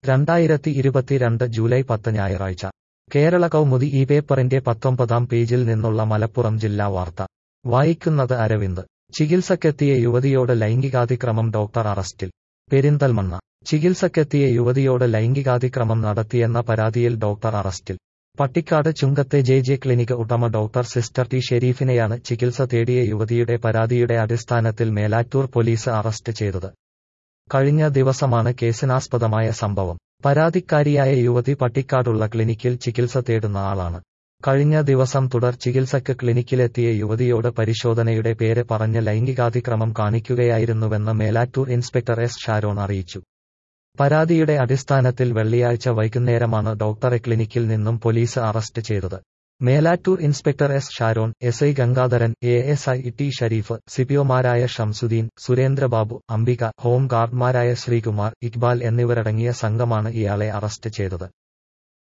രണ്ടായിരത്തി ഇരുപത്തിരണ്ട് ജൂലൈ പത്ത് ഞായറാഴ്ച കേരള കൗമുദി ഈ പേപ്പറിന്റെ പത്തൊമ്പതാം പേജിൽ നിന്നുള്ള മലപ്പുറം ജില്ലാ വാർത്ത വായിക്കുന്നത് അരവിന്ദ് ചികിത്സക്കെത്തിയ യുവതിയോട് ലൈംഗികാതിക്രമം ഡോക്ടർ അറസ്റ്റിൽ പെരിന്തൽമണ്ണ ചികിത്സക്കെത്തിയ യുവതിയോട് ലൈംഗികാതിക്രമം നടത്തിയെന്ന പരാതിയിൽ ഡോക്ടർ അറസ്റ്റിൽ പട്ടിക്കാട് ചുങ്കത്തെ ജെ ജെ ക്ലിനിക് ഉടമ ഡോക്ടർ സിസ്റ്റർ ടി ഷെരീഫിനെയാണ് ചികിത്സ തേടിയ യുവതിയുടെ പരാതിയുടെ അടിസ്ഥാനത്തിൽ മേലാറ്റൂർ പോലീസ് അറസ്റ്റ് ചെയ്തത് കഴിഞ്ഞ ദിവസമാണ് കേസിനാസ്പദമായ സംഭവം പരാതിക്കാരിയായ യുവതി പട്ടിക്കാടുള്ള ക്ലിനിക്കിൽ ചികിത്സ തേടുന്ന ആളാണ് കഴിഞ്ഞ ദിവസം തുടർ ചികിത്സയ്ക്ക് ക്ലിനിക്കിലെത്തിയ യുവതിയോട് പരിശോധനയുടെ പേര് പറഞ്ഞ് ലൈംഗികാതിക്രമം കാണിക്കുകയായിരുന്നുവെന്ന് മേലാറ്റൂർ ഇൻസ്പെക്ടർ എസ് ഷാരോൺ അറിയിച്ചു പരാതിയുടെ അടിസ്ഥാനത്തിൽ വെള്ളിയാഴ്ച വൈകുന്നേരമാണ് ഡോക്ടറെ ക്ലിനിക്കിൽ നിന്നും പോലീസ് അറസ്റ്റ് ചെയ്തത് Melattur inspector S Sharon S I Gangadharan A S I T Shareef സിപിഒമാരായ ഷംസുദ്ദീൻ സുരേന്ദ്രബാബു അംബിക ഹോം ഗാർഡ്മാരായ ശ്രീകുമാർ ഇക്ബാൽ എന്നിവരടങ്ങിയ സംഘമാണ് ഇയാളെ അറസ്റ്റ് ചെയ്തത്